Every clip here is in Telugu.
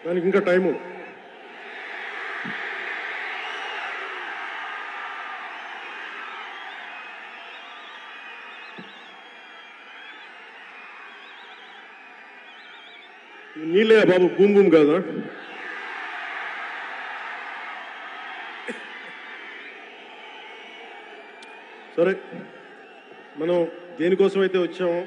దానికి ఇంకా టైము నీళ్ళే బాబు బూమ్ బూమ్ కాదా సరే మనం దేనికోసం అయితే వచ్చామో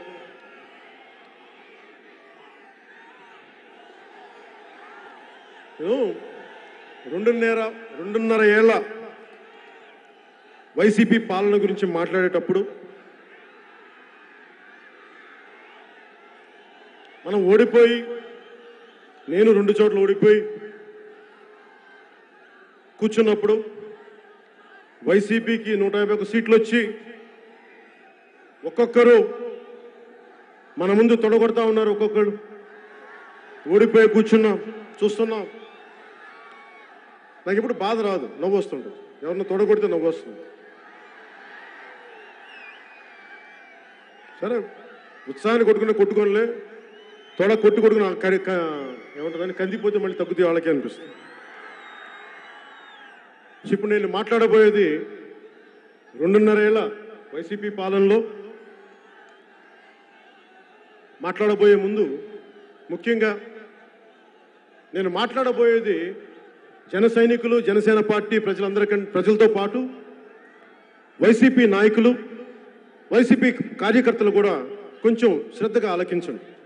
నేను రెండున్నర రెండున్నర ఏళ్ళ వైసీపీ పాలన గురించి మాట్లాడేటప్పుడు మనం ఓడిపోయి నేను రెండు చోట్ల ఓడిపోయి కూర్చున్నప్పుడు వైసీపీకి నూట యాభై ఒక సీట్లు వచ్చి ఒక్కొక్కరు మన ముందు తొడగొడతా ఉన్నారు ఒక్కొక్కరు ఓడిపోయి కూర్చున్నాం చూస్తున్నాం నాకు ఇప్పుడు బాధ రాదు నవ్వు వస్తుంటుంది ఎవరన్నా తొడగొడితే నవ్వు వస్తుంది సరే ఉత్సాహాన్ని కొట్టుకుని కొట్టుకోనిలే తొడ కొట్టు కొట్టుకుని ఆ కరి- క- ఏమంటుందని కందిపోతే మళ్ళీ తగ్గుతాయి వాళ్ళకే అనిపిస్తుంది సో ఇప్పుడు నేను మాట్లాడబోయేది రెండున్నర ఏళ్ళ వైసీపీ పాలనలో మాట్లాడబోయే ముందు ముఖ్యంగా నేను మాట్లాడబోయేది జన సైనికులు జనసేన పార్టీ ప్రజలందరికం ప్రజలతో పాటు వైసీపీ నాయకులు వైసీపీ కార్యకర్తలు కూడా కొంచెం శ్రద్ధగా ఆలకించండి